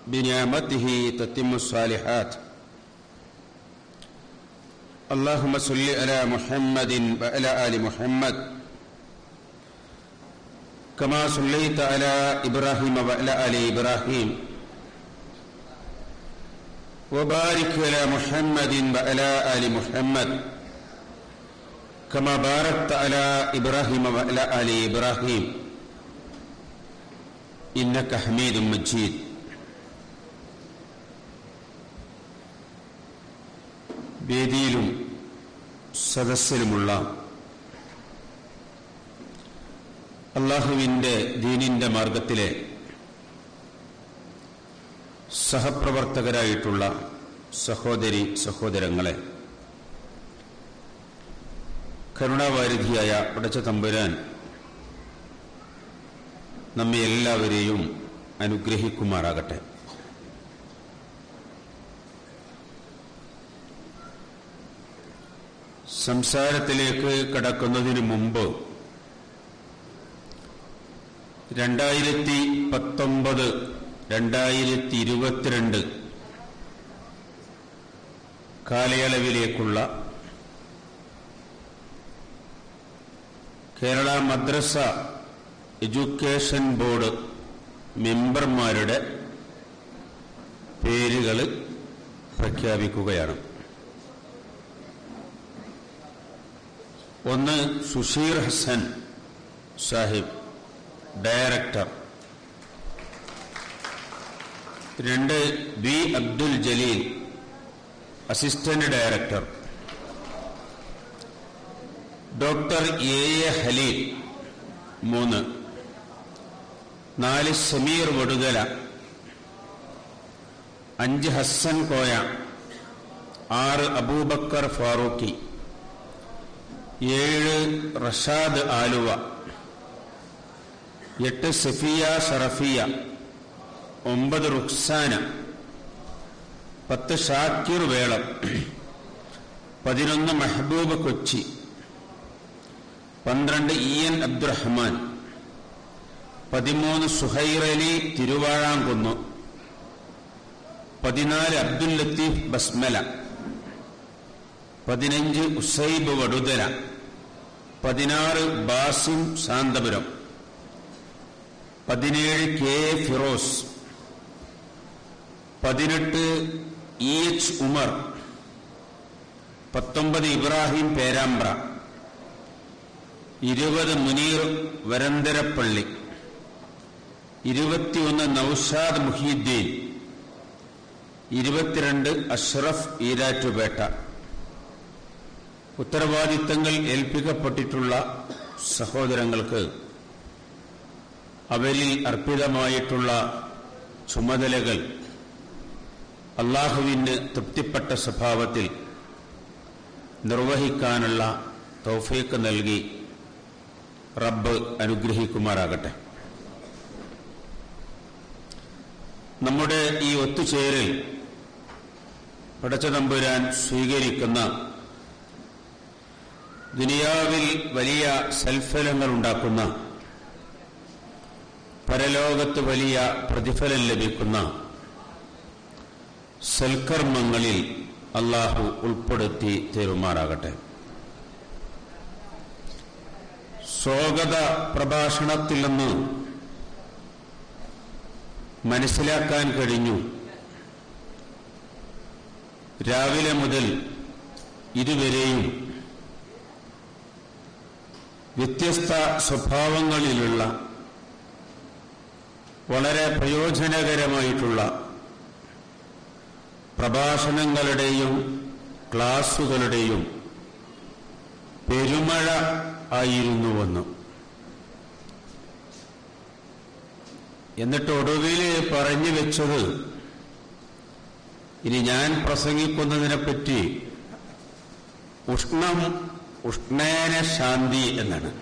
بنعمته تتم الصالحات اللهم صل على محمد وعلى ال محمد كما صليت على ابراهيم وعلى ال ابراهيم وبارك على محمد وعلى ال محمد كما باركت على ابراهيم وعلى ال ابراهيم انك حميد مجيد വേദിയിലും സദസ്സിലുമുള്ള അള്ളാഹുവിൻ്റെ ദീനിന്റെ മാർഗത്തിലെ സഹപ്രവർത്തകരായിട്ടുള്ള സഹോദരി സഹോദരങ്ങളെ കരുണാവാരിധിയായ പടച്ച തമ്പുരാൻ നമ്മെ എല്ലാവരെയും അനുഗ്രഹിക്കുമാറാകട്ടെ സംസാരത്തിലേക്ക് കടക്കുന്നതിന് മുമ്പ് രണ്ടായിരത്തി പത്തൊമ്പത് രണ്ടായിരത്തി ഇരുപത്തിരണ്ട് കാലയളവിലേക്കുള്ള കേരള മദ്രസ എഡ്യൂക്കേഷൻ ബോർഡ് മെമ്പർമാരുടെ പേരുകൾ പ്രഖ്യാപിക്കുകയാണ് ഒന്ന് സുഷീർ ഹസൻ സാഹിബ് ഡയറക്ടർ രണ്ട് B Abdul Jaleel assistant director doctor A A Haleel മൂന്ന് നാല് സമീർ വടുകല അഞ്ച് ഹസൻ കോയ ആറ് അബൂബക്കർ ഫാറൂഖി ഏഴ് റഷാദ് ആലുവ എട്ട് സഫിയ ഷറഫിയ ഒമ്പത് റുക്സാന പത്ത് ഷാക്കിർ വേളം പതിനൊന്ന് മെഹബൂബ് കൊച്ചി പന്ത്രണ്ട് ഇ എൻ അബ്ദുറഹ്മാൻ പതിമൂന്ന് സുഹൈറലി തിരുവാഴാംകുന്നു പതിനാല് അബ്ദുൽ ലത്തീഫ് ബസ്മല പതിനഞ്ച് ഉസൈബ് വടുതല പതിനാറ് ബാസിം ശാന്തപുരം പതിനേഴ് കെ എ ഫിറോസ് പതിനെട്ട് ഇ എച്ച് ഉമർ പത്തൊമ്പത് ഇബ്രാഹിം പേരാമ്പ്ര ഇരുപത് മുനീർ വരന്തരപ്പള്ളി ഇരുപത്തിയൊന്ന് നൌഷാദ് മുഹീദ്ദീൻ ഇരുപത്തിരണ്ട് അഷ്റഫ് ഈരാറ്റുപേട്ട ഉത്തരവാദിത്തങ്ങൾ ഏൽപ്പിക്കപ്പെട്ടിട്ടുള്ള സഹോദരങ്ങൾക്ക് അവരിൽ അർപ്പിതമായിട്ടുള്ള ചുമതലകൾ അള്ളാഹുവിന് തൃപ്തിപ്പെട്ട സ്വഭാവത്തിൽ നിർവഹിക്കാനുള്ള തൗഫീക്ക് നൽകി റബ്ബ് അനുഗ്രഹിക്കുമാറാകട്ടെ നമ്മുടെ ഈ ഒത്തുചേരൽ പടച്ചതമ്പുരാൻ സ്വീകരിക്കുന്ന ദുനിയാവിൽ വലിയ സൽഫലങ്ങൾ ഉണ്ടാക്കുന്ന പരലോകത്ത് വലിയ പ്രതിഫലം ലഭിക്കുന്ന സൽക്കർമ്മങ്ങളിൽ അള്ളാഹു ഉൾപ്പെടുത്തി തരുമാറാകട്ടെ സ്വാഗത പ്രഭാഷണത്തിൽ നിന്ന് മനസ്സിലാക്കാൻ കഴിഞ്ഞു രാവിലെ മുതൽ ഇതുവരെയും വ്യത്യസ്ത സ്വഭാവങ്ങളിലുള്ള വളരെ പ്രയോജനകരമായിട്ടുള്ള പ്രഭാഷണങ്ങളുടെയും ക്ലാസുകളുടെയും പെരുമഴ ആയിരുന്നുവെന്ന് എന്നിട്ട് ഒടുവിൽ പറഞ്ഞു വെച്ചത് ഇനി ഞാൻ പ്രസംഗിക്കുന്നതിനെപ്പറ്റി ഉഷ്ണം ഉഷ്ണേന ശാന്തി എന്നാണ്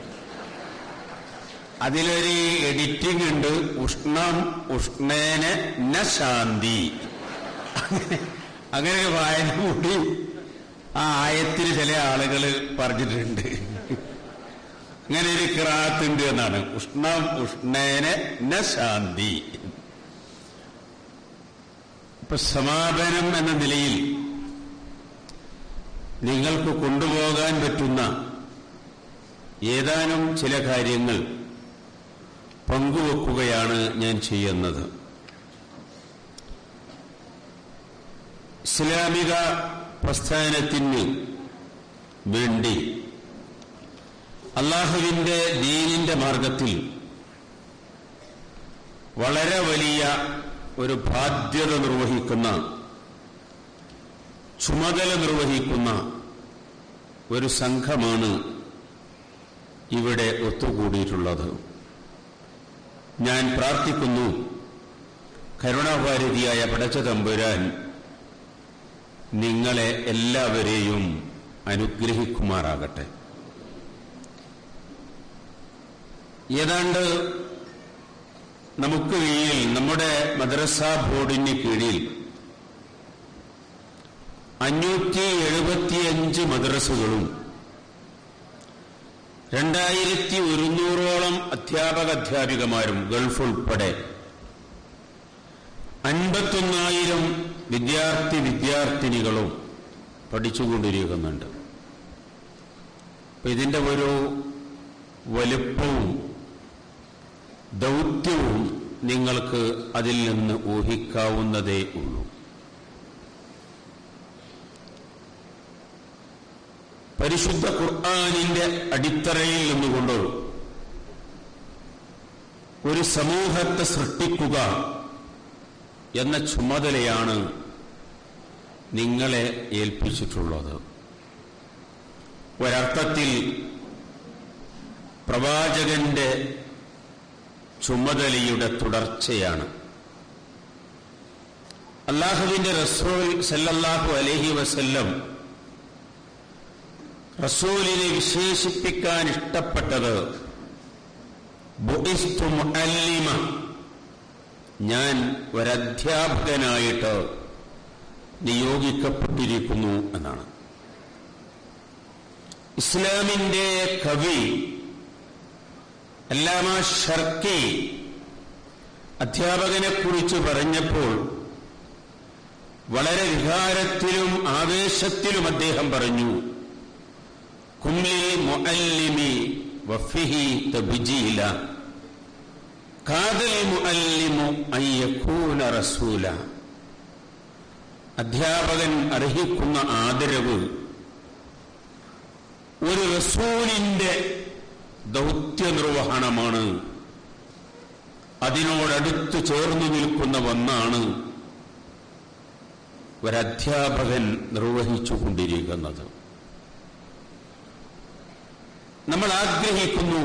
അതിലൊരു എഡിറ്റിംഗ് ഉണ്ട് ഉഷ്ണം ഉഷ്ണേന ന ശാന്തി അങ്ങനെ അങ്ങനെ ഒരു വായന കൂടി ആ ആയത്തിൽ ചില ആളുകൾ പറഞ്ഞിട്ടുണ്ട് അങ്ങനെ ഒരു കിറാത്തുണ്ട് എന്നാണ് ഉഷ്ണം ഉഷ്ണേന ന ശാന്തി ഇപ്പൊ സമാപനം എന്ന നിലയിൽ നിങ്ങൾക്ക് കൊണ്ടുപോകാൻ പറ്റുന്ന ഏതാനും ചില കാര്യങ്ങൾ പങ്കുവെക്കുകയാണ് ഞാൻ ചെയ്യുന്നത് ഇസ്ലാമിക പ്രസ്ഥാനത്തിന് വേണ്ടി അള്ളാഹുവിന്റെ ദീനിന്റെ മാർഗത്തിൽ വളരെ വലിയ ഒരു ബാധ്യത നിർവഹിക്കുന്ന ചുമതല നിർവഹിക്കുന്ന ഒരു സംഘമാണ് ഇവിടെ ഒത്തുകൂടിയിട്ടുള്ളത് ഞാൻ പ്രാർത്ഥിക്കുന്നു കരുണാഭാരതിയായ പടച്ച തമ്പുരാൻ നിങ്ങളെ എല്ലാവരെയും അനുഗ്രഹിക്കുമാറാകട്ടെ ഏതാണ്ട് നമുക്ക് കീഴിൽ നമ്മുടെ മദ്രസ ബോർഡിന് കീഴിൽ അഞ്ഞൂറ്റി എഴുപത്തിയഞ്ച് മദ്രസകളും രണ്ടായിരത്തി ഒരുന്നൂറോളം അധ്യാപക അധ്യാപികമാരും ഗൾഫ് ഉൾപ്പെടെ അൻപത്തൊന്നായിരം വിദ്യാർത്ഥി വിദ്യാർത്ഥിനികളും പഠിച്ചുകൊണ്ടിരിക്കുന്നുണ്ട് അപ്പൊ ഇതിന്റെ ഒരു വലുപ്പവും ദൗത്യവും നിങ്ങൾക്ക് അതിൽ നിന്ന് ഊഹിക്കാവുന്നതേ ഉള്ളൂ പരിശുദ്ധ ഖുർആാനിന്റെ അടിത്തറയിൽ നിന്നുകൊണ്ട് ഒരു സമൂഹത്തെ സൃഷ്ടിക്കുക എന്ന ചുമതലയാണ് നിങ്ങളെ ഏൽപ്പിച്ചിട്ടുള്ളത് ഒരർത്ഥത്തിൽ പ്രവാചകന്റെ ചുമതലയുടെ തുടർച്ചയാണ് അള്ളാഹുവിന്റെ റസൂൽ സല്ലല്ലാഹു അലഹി വസല്ലം റസൂലിനെ വിശേഷിപ്പിക്കാൻ ഇഷ്ടപ്പെട്ടത് ബുഇസ്തു മുഅല്ലിമ ഞാൻ ഒരധ്യാപകനായിട്ട് നിയോഗിക്കപ്പെട്ടിരിക്കുന്നു എന്നാണ് ഇസ്ലാമിന്റെ കവി അല്ലാമ ഷർക്കി അധ്യാപകനെ കുറിച്ച് പറഞ്ഞപ്പോൾ വളരെ വികാരത്തിലും ആവേശത്തിലും അദ്ദേഹം പറഞ്ഞു കുംലിൽ മുഅല്ലിമി വഫിഹി തബ്ജീല കാതൽ മുഅല്ലിമു അയ്യക്കൂന റസൂല അധ്യാപകൻ അർഹിക്കുന്ന ആദരവ് ഒരു റസൂലിന്റെ ദൗത്യ നിർവഹണമാണ് അതിനോടടുത്ത് ചേർന്നു നിൽക്കുന്ന ഒന്നാണ് ഒരധ്യാപകൻ നിർവഹിച്ചുകൊണ്ടിരിക്കുന്നത് നമ്മൾ ആഗ്രഹിക്കുന്നു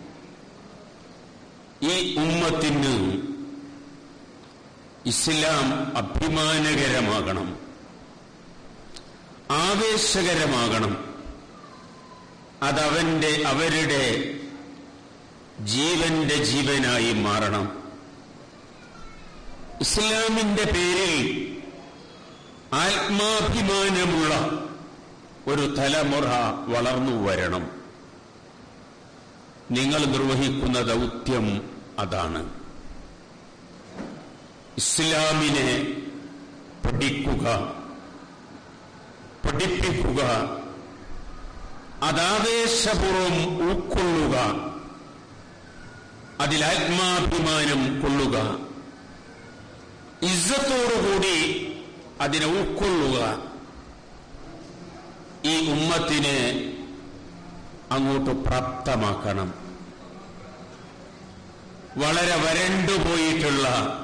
ഈ ഉമ്മത്തിന് ഇസ്ലാം അഭിമാനകരമാകണം ആവേശകരമാകണം അതവന്റെ അവരുടെ ജീവന്റെ ജീവനായി മാറണം ഇസ്ലാമിന്റെ പേരിൽ ആത്മാഭിമാനമുള്ള ഒരു തലമുറ വളർന്നു വരണം നിങ്ങൾ നിർവഹിക്കുന്ന ദൗത്യം അതാണ് ഇസ്ലാമിനെ പഠിക്കുക പഠിപ്പിക്കുക അതാവേശപൂർവം ഉൾക്കൊള്ളുക അതിൽ ആത്മാഭിമാനം കൊള്ളുക ഇസ്സത്തോടുകൂടി അതിനെ ഉൾക്കൊള്ളുക ഈ ഉമ്മത്തിനെ അങ്ങോട്ട് പ്രാപ്തമാക്കണം വളരെ വരണ്ടുപോയിട്ടുള്ള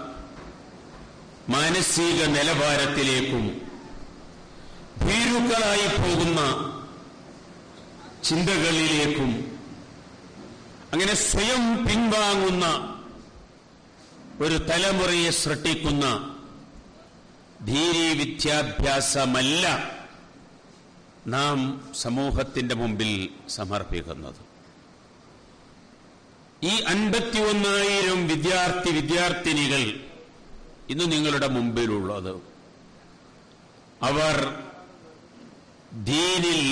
മാനസിക നിലവാരത്തിലേക്കും ഭീരുക്കളായി പോകുന്ന ചിന്തകളിലേക്കും അങ്ങനെ സ്വയം പിൻവാങ്ങുന്ന ഒരു തലമുറയെ സൃഷ്ടിക്കുന്ന ധീരി വിദ്യാഭ്യാസമല്ല നാം സമൂഹത്തിന്റെ മുമ്പിൽ സമർപ്പിക്കുന്നത് ഈ അൻപത്തിയൊന്നായിരം വിദ്യാർത്ഥി വിദ്യാർത്ഥിനികൾ ഇന്ന് നിങ്ങളുടെ മുമ്പിലുള്ളത് അവർ ദീനിൽ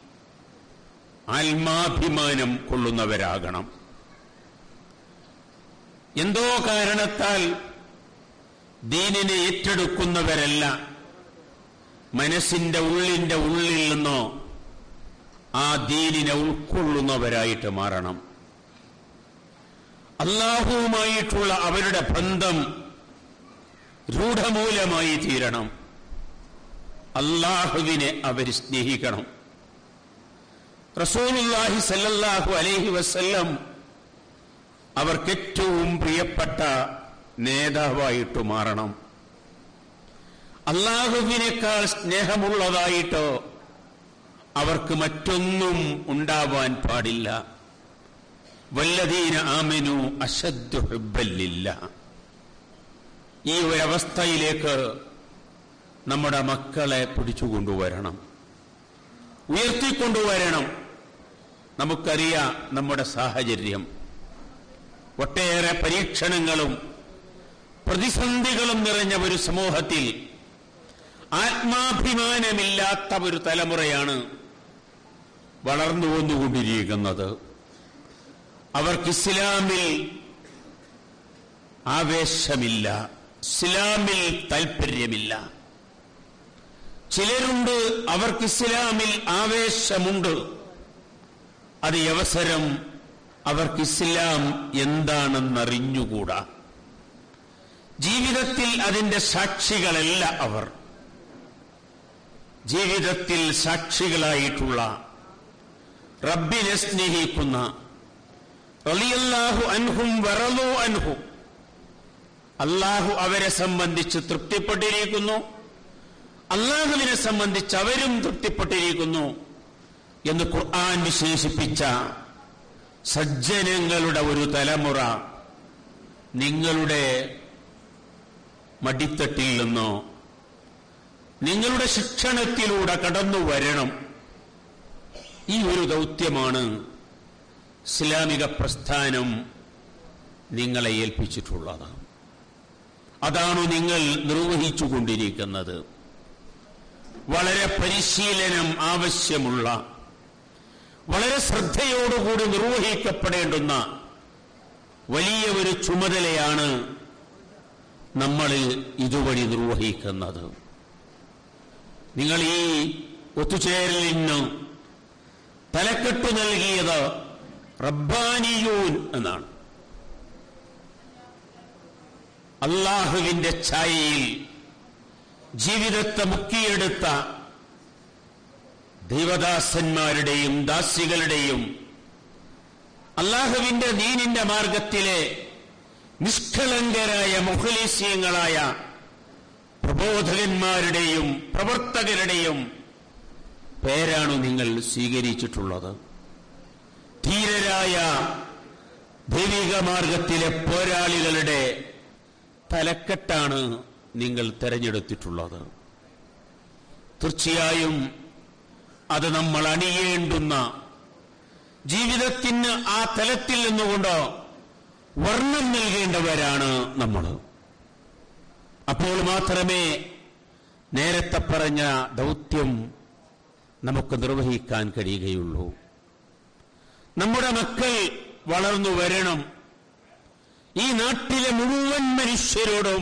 ആത്മാഭിമാനം കൊള്ളുന്നവരാകണം എന്തോ കാരണത്താൽ ദീനിനെ ഏറ്റെടുക്കുന്നവരല്ല മനസ്സിന്റെ ഉള്ളിന്റെ ഉള്ളിൽ നിന്നോ ആ ദീനിനെ ഉൾക്കൊള്ളുന്നവരായിട്ട് മാറണം അള്ളാഹുവുമായിട്ടുള്ള അവരുടെ ബന്ധം രൂഢമൂലമായി തീരണം അള്ളാഹുവിനെ അവർ സ്നേഹിക്കണം റസൂലുല്ലാഹി സല്ലല്ലാഹു അലൈഹി വസല്ലം അവർക്ക് ഏറ്റവും പ്രിയപ്പെട്ട നേതാവായിട്ട് മാറണം അള്ളാഹുവിനേക്കാൾ സ്നേഹമുള്ളതായിട്ടോ അവർക്ക് മറ്റൊന്നും ഉണ്ടാവാൻ പാടില്ല വല്ലതീന ആമിനു അശദ്ദു ഹുബ്ബല്ലില്ല ഈ ഒരവസ്ഥയിലേക്ക് നമ്മുടെ മക്കളെ പിടിച്ചുകൊണ്ടുവരണം ഉയർത്തിക്കൊണ്ടുവരണം നമുക്കറിയാം നമ്മുടെ സാഹചര്യം ഒട്ടേറെ പരീക്ഷണങ്ങളും പ്രതിസന്ധികളും നിറഞ്ഞ ഒരു സമൂഹത്തിൽ ആത്മാഭിമാനമില്ലാത്ത ഒരു തലമുറയാണ് വളർന്നു വന്നുകൊണ്ടിരിക്കുന്നത് അവർക്ക് ഇസ്ലാമിൽ ആവേശമില്ല ഇസ്ലാമിൽ താൽപ്പര്യമില്ല ചിലരുണ്ട് അവർക്ക് ഇസ്ലാമിൽ ആവേശമുണ്ട് അത് ഈ അവസരം അവർക്ക് ഇസ്ലാം എന്താണെന്നറിഞ്ഞുകൂടാ ജീവിതത്തിൽ അതിന്റെ സാക്ഷികളല്ല അവർ ജീവിതത്തിൽ സാക്ഷികളായിട്ടുള്ള റബ്ബിനെ സ്നേഹിക്കുന്ന റളിയല്ലാഹു അൻഹും വറലു അൻഹു അള്ളാഹു അവരെ സംബന്ധിച്ച് തൃപ്തിപ്പെട്ടിരിക്കുന്നു അള്ളാഹുവിനെ സംബന്ധിച്ച് അവരും തൃപ്തിപ്പെട്ടിരിക്കുന്നു എന്ന് ഖുർആൻ വിശേഷിപ്പിച്ച സജ്ജനങ്ങളുടെ ഒരു തലമുറ നിങ്ങളുടെ മടിത്തട്ടിൽ നിന്നോ നിങ്ങളുടെ ശിക്ഷണത്തിലൂടെ കടന്നു വരണം ഈ ഒരു ദൗത്യമാണ് ഇസ്ലാമിക പ്രസ്ഥാനം നിങ്ങളെ ഏൽപ്പിച്ചിട്ടുള്ളത് അതാണ് നിങ്ങൾ നിർവഹിച്ചുകൊണ്ടിരിക്കുന്നത് വളരെ പരിശീലനം ആവശ്യമുള്ള വളരെ ശ്രദ്ധയോടുകൂടി നിർവഹിക്കപ്പെടേണ്ടുന്ന വലിയ ഒരു ചുമതലയാണ് നമ്മൾ ഇതുവഴി നിർവഹിക്കുന്നത് നിങ്ങൾ ഈ ഒത്തുചേരലിന് തലക്കെട്ട് നൽകിയത് റബ്ബാനിയൂൻ എന്നാണ് അള്ളാഹുവിന്റെ ഛായയിൽ ജീവിതത്തെ മുക്കിയെടുത്ത ദൈവദാസന്മാരുടെയും ദാസികളുടെയും അള്ളാഹുവിന്റെ ദീനിന്റെ മാർഗത്തിലെ നിഷ്കളങ്കരായ മുഖലീസ്യങ്ങളായ പ്രബോധകന്മാരുടെയും പ്രവർത്തകരുടെയും പേരാണ് നിങ്ങൾ സ്വീകരിച്ചിട്ടുള്ളത് ധീരരായ ദൈവിക മാർഗത്തിലെ പോരാളികളുടെ തലക്കെട്ടാണ് നിങ്ങൾ തെരഞ്ഞെടുത്തിട്ടുള്ളത് തീർച്ചയായും അത് നമ്മൾ അണിയേണ്ടുന്ന ജീവിതത്തിന് ആ തലത്തിൽ നിന്നുകൊണ്ട് വർണ്ണം നൽകേണ്ടവരാണ് നമ്മൾ അപ്പോൾ മാത്രമേ നേരത്തെ പറഞ്ഞ ദൗത്യം നമുക്ക് നിർവഹിക്കാൻ കഴിയുകയുള്ളൂ നമ്മുടെ മക്കൾ വളർന്നു വരണം ഈ നാട്ടിലെ മുഴുവൻ മനുഷ്യരോടും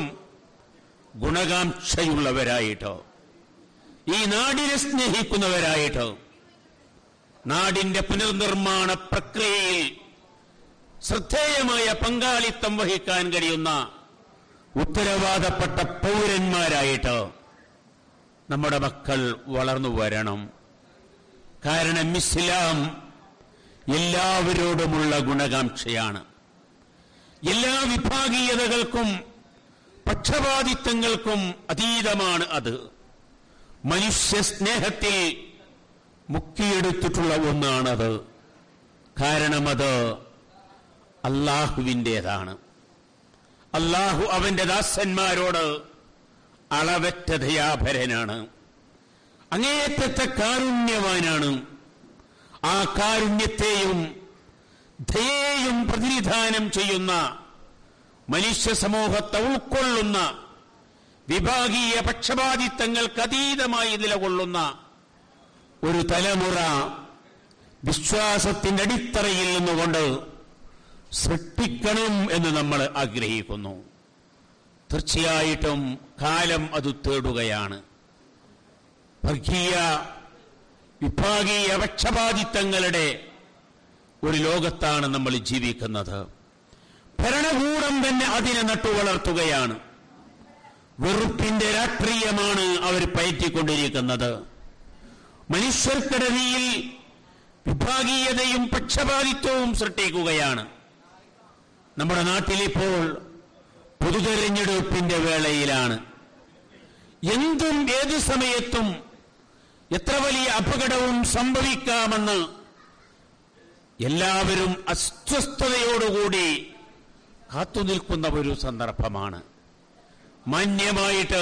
ഗുണകാംക്ഷയുള്ളവരായിട്ടോ ഈ നാടിനെ സ്നേഹിക്കുന്നവരായിട്ടോ നാടിന്റെ പുനർനിർമ്മാണ പ്രക്രിയയിൽ ശ്രദ്ധേയമായ പങ്കാളിത്തം വഹിക്കാൻ കഴിയുന്ന ഉത്തരവാദപ്പെട്ട പൗരന്മാരായിട്ട് നമ്മുടെ മക്കൾ വളർന്നു വരണം കാരണം ഇസ്ലാം എല്ലാവരോടുമുള്ള ഗുണകാംക്ഷയാണ് എല്ലാ വിഭാഗീയതകൾക്കും പക്ഷപാതിത്വങ്ങൾക്കും അതീതമാണ് അത് മനുഷ്യ സ്നേഹത്തിൽ മുക്കിയെടുത്തിട്ടുള്ള ഒന്നാണത് കാരണം അത് അള്ളാഹുവിൻ്റെതാണ് അള്ളാഹു അവന്റെ ദാസന്മാരോട് അളവറ്റ ദയാഭരനാണ് അങ്ങേയറ്റത്തെ കാരുണ്യവാനാണ് ആ കാരുണ്യത്തെയും ദയയും പ്രതിനിധാനം ചെയ്യുന്ന മനുഷ്യ സമൂഹത്തെ ഉൾക്കൊള്ളുന്ന വിഭാഗീയ പക്ഷപാതിത്വങ്ങൾക്ക് അതീതമായി നിലകൊള്ളുന്ന ഒരു തലമുറ വിശ്വാസത്തിന്റെ അടിത്തറയിൽ നിന്നുകൊണ്ട് സൃഷ്ടിക്കണം എന്ന് നമ്മൾ ആഗ്രഹിക്കുന്നു തീർച്ചയായിട്ടും കാലം അത് തേടുകയാണ് വർഗീയ വിഭാഗീയ പക്ഷപാതിത്വങ്ങളുടെ ഒരു ലോകത്താണ് നമ്മൾ ജീവിക്കുന്നത് ഭരണകൂടം തന്നെ അതിനെ നട്ടുവളർത്തുകയാണ് വെറുപ്പിന്റെ രാഷ്ട്രീയമാണ് അവർ പയറ്റിക്കൊണ്ടിരിക്കുന്നത് മനുഷ്യർക്കിടയിൽ വിഭാഗീയതയും പക്ഷപാതിത്വവും സൃഷ്ടിക്കുകയാണ് നമ്മുടെ നാട്ടിലിപ്പോൾ പൊതുതെരഞ്ഞെടുപ്പിന്റെ വേളയിലാണ് എന്തും ഏതു സമയത്തും എത്ര വലിയ അപകടവും സംഭവിക്കാമെന്ന് എല്ലാവരും അസ്വസ്ഥതയോടുകൂടി കാത്തുനിൽക്കുന്ന ഒരു സന്ദർഭമാണ് മാന്യമായിട്ട്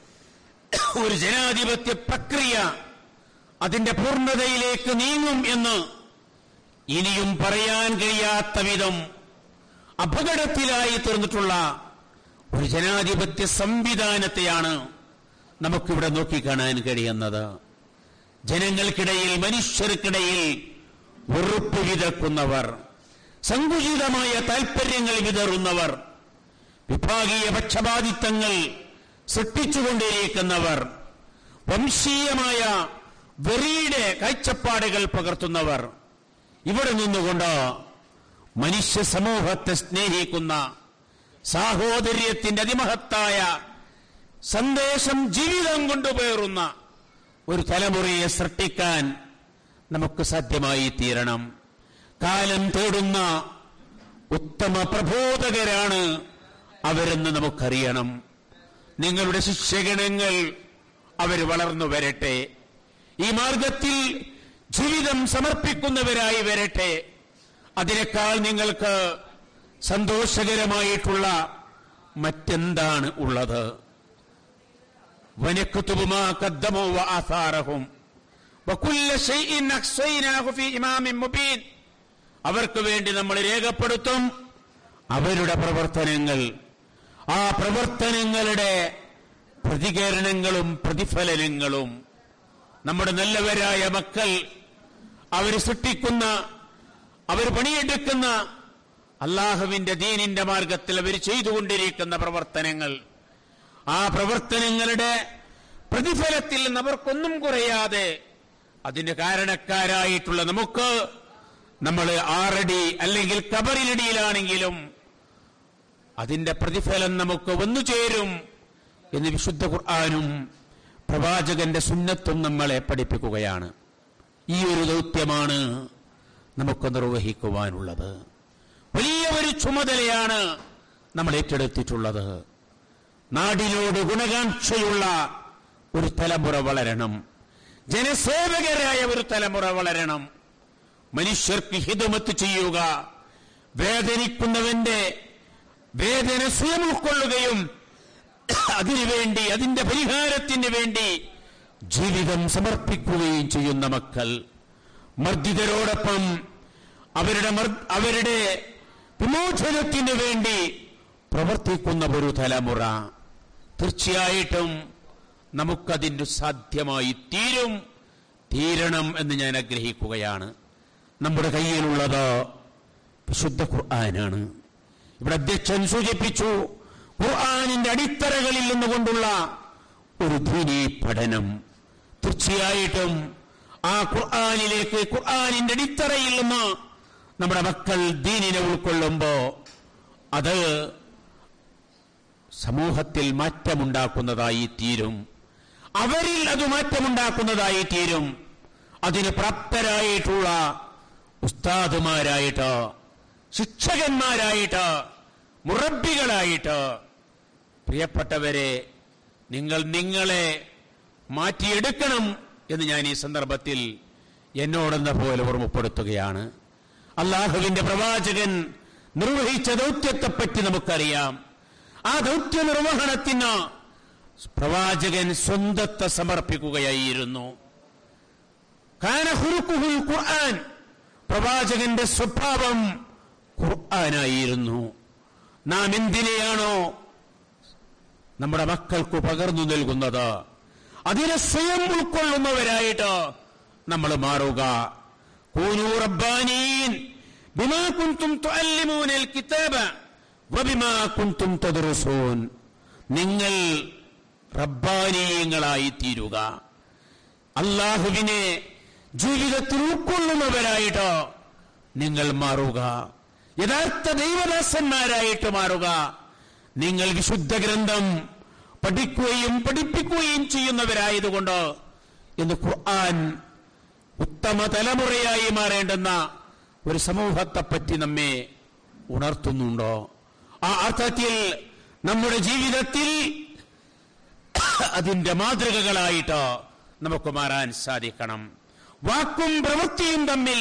ഒരു ജനാധിപത്യ പ്രക്രിയ അതിന്റെ പൂർണ്ണതയിലേക്ക് നീങ്ങും എന്ന് ഇനിയും പറയാൻ കഴിയാത്ത വിധം അപകടത്തിലായി തീർന്നിട്ടുള്ള ഒരു ജനാധിപത്യ സംവിധാനത്തെയാണ് നമുക്കിവിടെ നോക്കിക്കാണാൻ കഴിയുന്നത് ജനങ്ങൾക്കിടയിൽ മനുഷ്യർക്കിടയിൽ വെറുപ്പ് വിതക്കുന്നവർ സങ്കുചിതമായ താൽപര്യങ്ങൾ വിതറുന്നവർ വിഭാഗീയ പക്ഷപാതിത്വങ്ങൾ സൃഷ്ടിച്ചുകൊണ്ടിരിക്കുന്നവർ വംശീയമായ വെറിയുടെ കാഴ്ചപ്പാടുകൾ പകർത്തുന്നവർ ഇവിടെ നിന്നുകൊണ്ട് മനുഷ്യ സമൂഹത്തെ സ്നേഹിക്കുന്ന സാഹോദര്യത്തിന്റെ അതിമഹത്തായ സന്ദേശം ജീവിതം കൊണ്ടുപേറുന്ന ഒരു തലമുറയെ സൃഷ്ടിക്കാൻ നമുക്ക് സാധ്യമായി തീരണം കാലം തേടുന്ന ഉത്തമ പ്രബോധകരാണ് അവരെന്ന് നമുക്കറിയണം നിങ്ങളുടെ ശിഷ്യഗണങ്ങൾ അവർ വളർന്നു വരട്ടെ ഈ മാർഗത്തിൽ ജീവിതം സമർപ്പിക്കുന്നവരായി വരട്ടെ അതിനേക്കാൾ നിങ്ങൾക്ക് സന്തോഷകരമായിട്ടുള്ള മറ്റെന്താണ് ഉള്ളത് ونكتب ما قدموا وآثارهم وكل شيء أحصيناه في إمام مبين അവർക്ക് വേണ്ടി നമ്മൾ രേഖപ്പെടുത്തും അവരുടെ പ്രവർത്തനങ്ങൾ ആ പ്രവർത്തനങ്ങളുടെ പ്രതികരണങ്ങളും പ്രതിഫലനങ്ങളും നമ്മുടെ നല്ലവരായ മക്കൾ അവർ സൃഷ്ടിക്കുന്ന അവർ പണിയെടുക്കുന്ന അള്ളാഹുവിന്റെ ദീനിന്റെ മാർഗത്തിൽ അവർ ചെയ്തുകൊണ്ടിരിക്കുന്ന പ്രവർത്തനങ്ങൾ ആ പ്രവർത്തനങ്ങളുടെ പ്രതിഫലത്തിൽ നിന്ന് അവർക്കൊന്നും കുറയാതെ അതിന് കാരണക്കാരായിട്ടുള്ള നമുക്ക് നമ്മൾ ആറടി അല്ലെങ്കിൽ കബറിലടിയിലാണെങ്കിലും അതിന്റെ പ്രതിഫലം നമുക്ക് വന്നു ചേരും എന്ന് വിശുദ്ധ ഖുർആാനും പ്രവാചകന്റെ സുന്നത്തും നമ്മളെ പഠിപ്പിക്കുകയാണ് ഈ ഒരു ദൗത്യമാണ് നമുക്ക് നിർവഹിക്കുവാനുള്ളത് വലിയ ഒരു ചുമതലയാണ് നമ്മൾ ഏറ്റെടുത്തിട്ടുള്ളത് നാടിനോട് ഗുണകാംക്ഷയുള്ള ഒരു തലമുറ വളരണം ജനസേവകരായ ഒരു തലമുറ വളരണം മനുഷ്യർക്ക് ഹിതമത്ത് ചെയ്യുക വേദനിക്കുന്നവന്റെ വേദന സ്വയം ഉൾക്കൊള്ളുകയും അതിനുവേണ്ടി അതിന്റെ പരിഹാരത്തിന് വേണ്ടി ജീവിതം സമർപ്പിക്കുകയും ചെയ്യുന്ന മക്കൾ മർദ്ദിതരോടൊപ്പം അവരുടെ മർ- അവരുടെ വിമോചനത്തിന് വേണ്ടി പ്രവർത്തിക്കുന്ന ഒരു തലമുറ തീർച്ചയായിട്ടും നമുക്കതിന് സാധ്യമായി തീരും തീരണം എന്ന് ഞാൻ ആഗ്രഹിക്കുകയാണ് നമ്മുടെ കയ്യിലുള്ളത് വിശുദ്ധ ഖുർആനാണ് ഇവിടെ അധ്യക്ഷൻ സൂചിപ്പിച്ചു ഖുർആാനിന്റെ അടിത്തറകളിൽ നിന്നുകൊണ്ടുള്ള ഒരു ധ്വനി പഠനം തീർച്ചയായിട്ടും ആ ഖുർആാനിലേക്ക് ഖുർആാനിന്റെ അടിത്തറയിൽ നിന്ന് നമ്മുടെ മക്കൾ ദീനിനെ ഉൾക്കൊള്ളുമ്പോ അത് സമൂഹത്തിൽ മാറ്റമുണ്ടാക്കുന്നതായി തീരും അവരിൽ അത് മാറ്റമുണ്ടാക്കുന്നതായി തീരും അതിന് പ്രാപ്തരായിട്ടുള്ള ഉസ്താദുമാരായിട്ട് ശിക്ഷകന്മാരായിട്ട് മുറബികളായിട്ട് പ്രിയപ്പെട്ടവരെ നിങ്ങൾ നിങ്ങളെ മാറ്റിയെടുക്കണം എന്ന് ഞാൻ ഈ സന്ദർഭത്തിൽ എന്നോടെന്ന പോലെ ഓർമ്മപ്പെടുത്തുകയാണ് അള്ളാഹുവിന്റെ പ്രവാചകൻ നിർവഹിച്ച ദൗത്യത്തെപ്പറ്റി നമുക്കറിയാം ആ ദൗത്യ നിർവഹണത്തിന് പ്രവാചകൻ സ്വന്തത്തെ സമർപ്പിക്കുകയായിരുന്നു കാനഹുറുക്കുഹുൽ ഖുർആൻ പ്രവാചകന്റെ സ്വഭാവം ഖുർആനായിരുന്നു നാം എന്തിനെയാണോ നമ്മുടെ മക്കൾക്ക് പകർന്നു നൽകുന്നത് അതിനെ സ്വയം ഉൾക്കൊള്ളുന്നവരായിട്ട് നമ്മൾ മാറുക കൂനൂ റബ്ബാനീൻ ബിമാ കുൻതും തുഅല്ലിമൂനൽ കിതാബ വബിമാ കുൻതും തദ്റുസൂൻ നിങ്ങൾ റബ്ബാനീയങ്ങളായി തീരുക അള്ളാഹുവിനെ ജീവിതത്തിൽ ഉൾക്കൊള്ളുന്നവരായിട്ട് നിങ്ങൾ മാറുക യഥാർത്ഥ ദൈവദാസന്മാരായിട്ട് മാറുക നിങ്ങൾ വിശുദ്ധ ഗ്രന്ഥം പഠിക്കുകയും പഠിപ്പിക്കുകയും ചെയ്യുന്നവരായതുകൊണ്ട് എന്ന് ഖുർആൻ ഉത്തമ തലമുറയായി മാറേണ്ടുന്ന ഒരു സമൂഹത്തെപ്പറ്റി നമ്മെ ഉണർത്തുന്നുണ്ടോ ആ അർത്ഥത്തിൽ നമ്മുടെ ജീവിതത്തിൽ അതിന്റെ മാതൃകകളായിട്ട് നമുക്ക് മാറാൻ സാധിക്കണം വാക്കും പ്രവൃത്തിയും തമ്മിൽ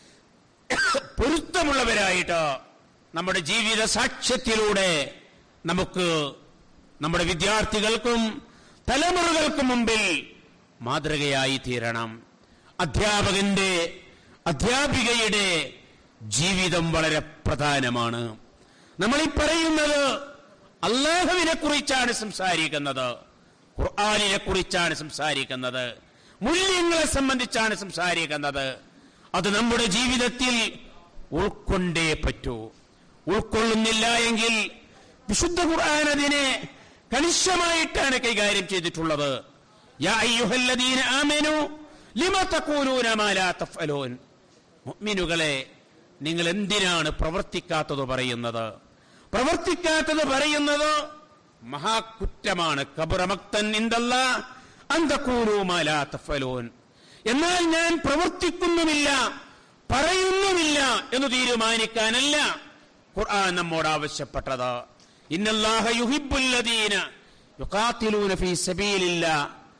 പൊരുത്തമുള്ളവരായിട്ട് നമ്മുടെ ജീവിത സാക്ഷ്യത്തിലൂടെ നമുക്ക് നമ്മുടെ വിദ്യാർത്ഥികൾക്കും തലമുറകൾക്കും മുമ്പിൽ മാതൃകയായി തീരണം അധ്യാപകന്റെ അധ്യാപികയുടെ ജീവിതം വളരെ പ്രധാനമാണ് നമ്മൾ ഈ പറയുന്നത് അള്ളാഹുവിനെ കുറിച്ചാണ് സംസാരിക്കുന്നത് ഖുർആാനിനെ കുറിച്ചാണ് സംസാരിക്കുന്നത് മൂല്യങ്ങളെ സംബന്ധിച്ചാണ് സംസാരിക്കുന്നത് അത് നമ്മുടെ ജീവിതത്തിൽ ഉൾക്കൊണ്ടേ പറ്റൂ ഉൾക്കൊള്ളുന്നില്ല എങ്കിൽ വിശുദ്ധ ഖുർആൻ അതിനെ കണിശമായിട്ടാണ് കൈകാര്യം ചെയ്തിട്ടുള്ളത് യാ അയ്യുഹല്ലദീന ആമനു ലിമ തഖൂലൂന മാ ലാ തഫ്അലൂൻ മുഅ്മിനുകളെ നിങ്ങൾ എന്തിനാണ് പ്രവർത്തിക്കാത്തത് പറയുന്നത് പ്രവർത്തിക്കാത്തത് പറയുന്നത് മഹാകുറ്റമാണ് കബറമക്തൻ ഇന്ദല്ല അന്തക്കൂലൂമാലാ തഫലോൻ എന്നാൽ ഞാൻ പ്രവർത്തിക്കുന്നുമില്ല പറയുന്നുമില്ല എന്ന് തീരുമാനിക്കാനല്ല ഖുർആൻ നമ്മോട് ആവശ്യപ്പെട്ടത് ഇന്നല്ലാഹ യുഹിബ്ബുല്ലദീന യുഖാത്തിലൂന ഫീ സബീലില്ലാ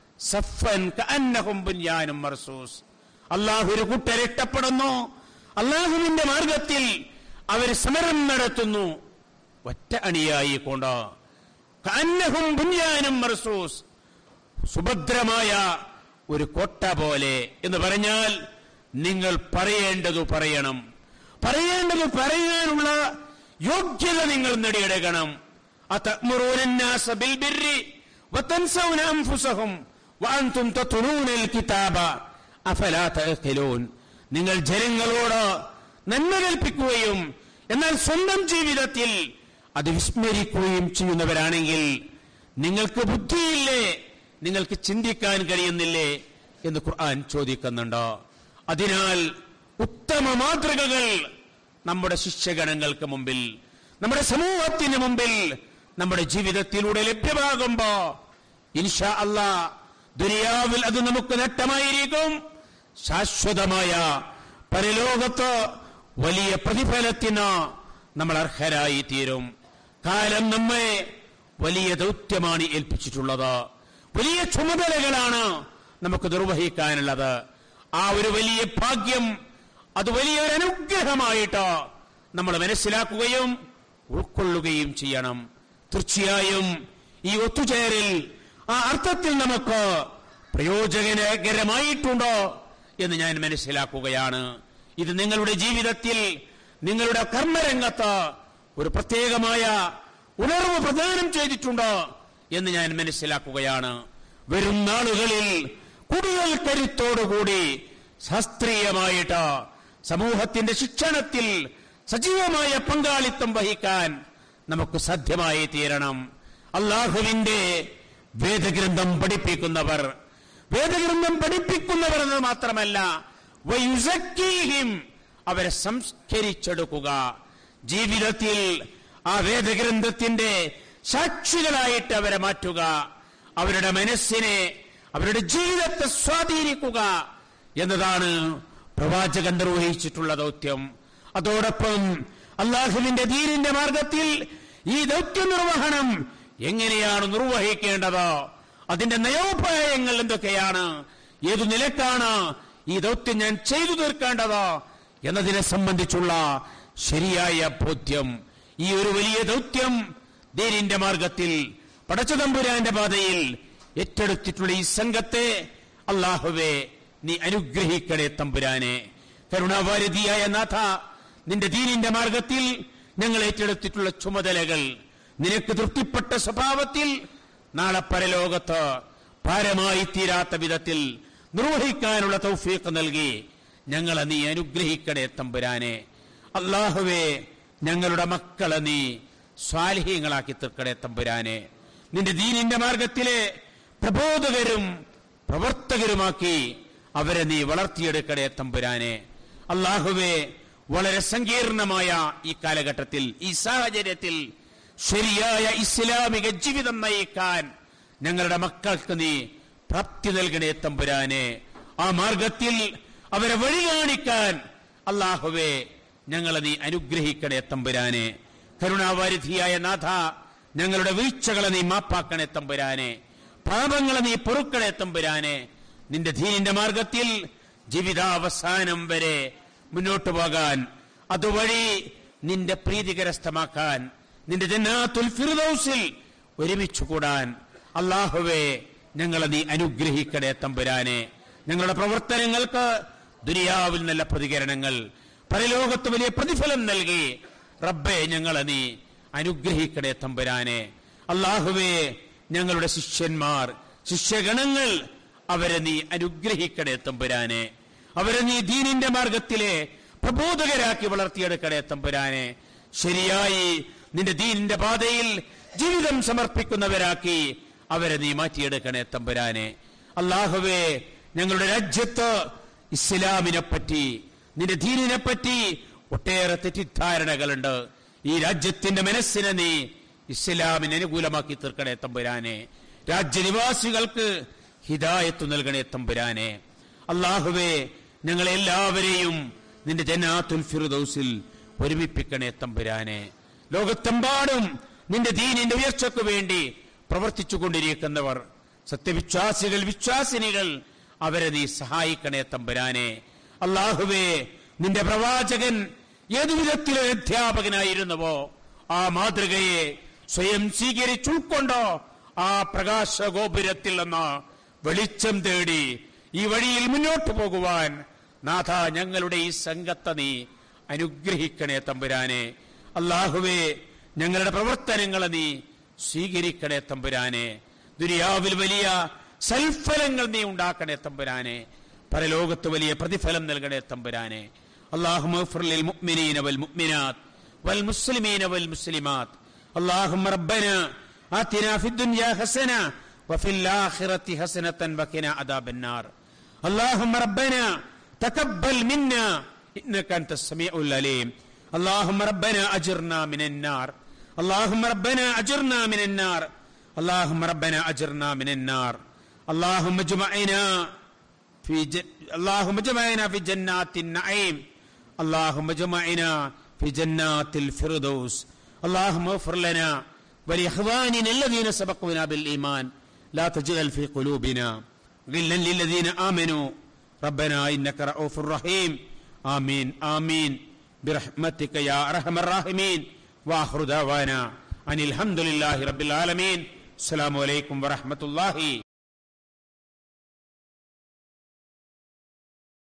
സഫൻ കഅന്നഹും ബുൻയാനും മർസൂസ് അള്ളാഹു ഒരു കൂട്ടരെ ഇഷ്ടപ്പെടുന്നു അള്ളാഹുവിന്റെ മാർഗത്തിൽ അവർ സമരം നടത്തുന്നു ഒറ്റ അണിയായി കൊണ്ട് കന്നഹും ബുൻയാനും മർസൂസ് സുഭദ്രമായ ഒരു കോട്ട പോലെ എന്ന് പറഞ്ഞാൽ നിങ്ങൾ പറയേണ്ടത് പറയണം പറയേണ്ടത് പറയാനുള്ള യോഗ്യത നിങ്ങൾ നേടിയെടുക്കണം أتأمرون الناس بالبر وتنسون أنفسهم وأنتم تتلون الكتاب أفلا تعقلون നിങ്ങൾ ജനങ്ങളോട് നന്മ കൽപ്പിക്കുകയും എന്നാൽ സ്വന്തം ജീവിതത്തിൽ അത് വിസ്മരിക്കുകയും ചെയ്യുന്നവരാണെങ്കിൽ നിങ്ങൾക്ക് ബുദ്ധിയില്ലേ നിങ്ങൾക്ക് ചിന്തിക്കാൻ കഴിയുന്നില്ലേ എന്ന് ഖുർആൻ ചോദിക്കുന്നുണ്ട് അതിനാൽ ഉത്തമ മാതൃകകൾ നമ്മുടെ ശിഷ്യഗണങ്ങൾക്ക് മുമ്പിൽ നമ്മുടെ സമൂഹത്തിന് മുമ്പിൽ നമ്മുടെ ജീവിതത്തിലൂടെ ലഭ്യമാകുമ്പോ ഇൻഷാ അല്ലാ ദുനിയാവിൽ അത് നമുക്ക് നേട്ടമായിരിക്കും ശാശ്വതമായ പരലോകത്ത് വലിയ പ്രതിഫലത്തിന് നമ്മൾ അർഹരായി തീരും കാലം നമ്മെ വലിയ ദൗത്യമാണ് ഏൽപ്പിച്ചിട്ടുള്ളത് വലിയ ചുമതലകളാണ് നമുക്ക് നിർവഹിക്കാനുള്ളത് ആ ഒരു വലിയ ഭാഗ്യം അത് വലിയൊരു അനുഗ്രഹമായിട്ട് നമ്മൾ മനസ്സിലാക്കുകയും ഉൾക്കൊള്ളുകയും ചെയ്യണം തീർച്ചയായും ഈ ഒത്തുചേരൽ ആ അർത്ഥത്തിൽ നമുക്ക് പ്രയോജനകരമായിട്ടുണ്ടോ എന്ന് ഞാൻ മനസ്സിലാക്കുകയാണ് ഇത് നിങ്ങളുടെ ജീവിതത്തിൽ നിങ്ങളുടെ കർമ്മരംഗത്ത് ഒരു പ്രത്യേകമായ ഉണർവ് പ്രദാനം ചെയ്തിട്ടുണ്ടോ എന്ന് ഞാൻ മനസ്സിലാക്കുകയാണ് വരും നാളുകളിൽ കൂടുതൽ കരുത്തോടുകൂടി ശാസ്ത്രീയമായിട്ട് സമൂഹത്തിന്റെ ശിക്ഷണത്തിൽ സജീവമായ പങ്കാളിത്തം വഹിക്കാൻ നമുക്ക് സാധ്യമായി തീരണം അള്ളാഹുവിന്റെ വേദഗ്രന്ഥം പഠിപ്പിക്കുന്നവർ വേദഗ്രന്ഥം പഠിപ്പിക്കുന്നവർ എന്ന് മാത്രമല്ല വയുസക്കീഹിം അവരെ സംസ്കരിച്ചെടുക്കുക ജീവിതത്തിൽ ആ വേദഗ്രന്ഥത്തിന്റെ സാക്ഷികളായിട്ട് അവരെ മാറ്റുക അവരുടെ മനസ്സിനെ അവരുടെ ജീവിതത്തെ സ്വാധീനിക്കുക എന്നതാണ് പ്രവാചകൻ നിർവഹിച്ചിട്ടുള്ള ദൗത്യം അതോടൊപ്പം അള്ളാഹുവിന്റെ ദീനിന്റെ മാർഗത്തിൽ ഈ ദൗത്യ നിർവഹണം എങ്ങനെയാണ് നിർവഹിക്കേണ്ടത് അതിന്റെ നയോപായങ്ങൾ എന്തൊക്കെയാണ് ഏതു നിലക്കാണ് ഈ ദൗത്യം ഞാൻ ചെയ്തു തീർക്കേണ്ടത് എന്നതിനെ സംബന്ധിച്ചുള്ള ശരിയായ ബോധ്യം ഈ ഒരു വലിയ ദൗത്യം ദീനിന്റെ മാർഗത്തിൽ പടച്ചതമ്പുരാന്റെ പാതയിൽ ഏറ്റെടുത്തിട്ടുള്ള ഈ സംഘത്തെ അള്ളാഹുവെ നീ അനുഗ്രഹിക്കണേ തമ്പുരാനെ കരുണാവാരിധിയായ നാഥ നിന്റെ ദീനിന്റെ മാർഗത്തിൽ ഞങ്ങൾ ഏറ്റെടുത്തിട്ടുള്ള ചുമതലകൾ നിനക്ക് തൃപ്തിപ്പെട്ട സ്വഭാവത്തിൽ നാളെ പരലോകത്ത് ഭാരമായി തീരാത്ത വിധത്തിൽ നിർവഹിക്കാനുള്ള തൗഫീഖ് നൽകി ഞങ്ങളെ നീ അനുഗ്രഹിക്കണേ തമ്പുരാനെ അള്ളാഹുവേ ഞങ്ങളുടെ മക്കളെ നീ സ്വാലിഹ്യങ്ങളാക്കി തീർക്കണേ തമ്പുരാനെ നിന്റെ ദീനിന്റെ മാർഗത്തിലെ പ്രബോധകരും പ്രവർത്തകരുമാക്കി അവരെ നീ വളർത്തിയെടുക്കണേ തമ്പുരാനെ അള്ളാഹുവെ വളരെ സങ്കീർണമായ ഈ കാലഘട്ടത്തിൽ ഈ സാഹചര്യത്തിൽ ശരിയായ ഇസ്ലാമിക ജീവിതം നയിക്കാൻ ഞങ്ങളുടെ മക്കൾക്ക് നീ പ്രാപ്തി നൽകണേ തമ്പുരാനെ ആ മാർഗത്തിൽ അവരെ വഴി കാണിക്കാൻ അള്ളാഹുവെ ഞങ്ങളെ നീ അനുഗ്രഹിക്കണേ തമ്പുരാനെ കരുണാവാരിധിയായ നാഥ ഞങ്ങളുടെ വീഴ്ചകളെ നീ മാപ്പാക്കണേ തമ്പുരാനെ പാപങ്ങളെ നീ പൊറുക്കണേ തമ്പുരാനെ നിന്റെ ധീനിന്റെ മാർഗത്തിൽ ജീവിതാവസാനം വരെ മുന്നോട്ട് പോകാൻ അതുവഴി നിന്റെ പ്രീതി കരസ്ഥമാക്കാൻ നിന്റെ ജന്നാത്തുൽ ഫിർദൗസിൽ ഒരുമിച്ച് കൂടാൻ അള്ളാഹുവെ ഞങ്ങളെ നീ അനുഗ്രഹിക്കണേ തമ്പുരാനെ ഞങ്ങളുടെ പ്രവർത്തനങ്ങൾക്ക് ദുനിയാവിൽ നല്ല പ്രതികരണങ്ങൾ പരലോകത്ത് വലിയ പ്രതിഫലം നൽകി റബ്ബെ ഞങ്ങളെ നീ അനുഗ്രഹിക്കണേ തമ്പുരാനെ അള്ളാഹുവേ ഞങ്ങളുടെ ശിഷ്യന്മാർ ശിഷ്യഗണങ്ങൾ അവരെ നീ അനുഗ്രഹിക്കണേ തമ്പുരാനെ അവരെ നീ ദീനിന്റെ മാർഗത്തിലെ പ്രബോധകരാക്കി വളർത്തിയെടുക്കണേ തമ്പുരാനെ ശരിയായി നിന്റെ ദീനിന്റെ പാതയിൽ ജീവിതം സമർപ്പിക്കുന്നവരാക്കി അവരെ നീ മാറ്റിയെടുക്കണേ തമ്പുരാനെ അള്ളാഹുവേ ഞങ്ങളുടെ രാജ്യത്ത് ഇസ്ലാമിനെ പറ്റി നിന്റെ ദീനിനെ പറ്റി ഒട്ടേറെ തെറ്റിദ്ധാരണകളുണ്ട് ഈ രാജ്യത്തിന്റെ മനസ്സിനെ നീ ഇസ്ലാമിന് അനുകൂലമാക്കി തീർക്കണേ തമ്പുരാനെ രാജ്യനിവാസികൾക്ക് ഹിദായത്ത് നൽകണേ തമ്പുരാനെ അള്ളാഹുവേ ഞങ്ങളെല്ലാവരെയും നിന്റെ ജന്നാത്തുൽ ഫിറുദൗസിൽ ഒരുമിപ്പിക്കണേ തമ്പുരാനെ ലോകത്തെമ്പാടും നിന്റെ ദീനിന്റെ ഉയർച്ചയ്ക്ക് വേണ്ടി പ്രവർത്തിച്ചു കൊണ്ടിരിക്കുന്നവർ സത്യവിശ്വാസികൾ വിശ്വാസിനികൾ അവരെ നീ സഹായിക്കണേ തമ്പുരാനെ അള്ളാഹുവേ നിന്റെ പ്രവാചകൻ ഏതു വിധത്തിലൊരു അധ്യാപകനായിരുന്നുവോ ആ മാതൃകയെ സ്വയം സ്വീകരിച്ചുൾക്കൊണ്ടോ ആ പ്രകാശ ഗോപുരത്തിൽ നിന്ന് വെളിച്ചം തേടി ഈ വഴിയിൽ മുന്നോട്ട് പോകുവാൻ നാഥ ഞങ്ങളുടെ ഈ സംഘത്തെ നീ അനുഗ്രഹിക്കണേ തമ്പുരാനെ അള്ളാഹുവേ ഞങ്ങളുടെ പ്രവർത്തനങ്ങളെ നീ സ്വീകരിക്കണേ തമ്പുരാനെ ദുനിയാവിൽ വലിയ സൽഫലങ്ങൾ നീ ഉണ്ടാക്കണേ തമ്പുരാനെ പരലോകത്ത് വലിയ പ്രതിഫലം നൽകണേ തമ്പുരാനെ اللهم اغفر للمؤمنين والمؤمنات والمسلمين والمسلمات اللهم ربنا آتنا في الدنيا حسنة وفي الآخرة حسنة وقنا عذاب النار اللهم ربنا تقبل منا إنك أنت السميع العليم اللهم ربنا أجرنا من النار اللهم ربنا أجرنا من النار اللهم ربنا أجرنا من النار اللهم اجمعنا في ج... اللهم اجمعنا في جنات النعيم اللهم اجمعنا في جنات الفردوس اللهم اغفر لنا ولإخواننا الذين سبقونا بالإيمان لا تجعل في قلوبنا غلا للذين آمنوا ربنا إنك رؤوف رحيم آمين آمين برحمتك يا أرحم الراحمين وآخر دعوانا أن الحمد لله رب العالمين السلام عليكم ورحمة الله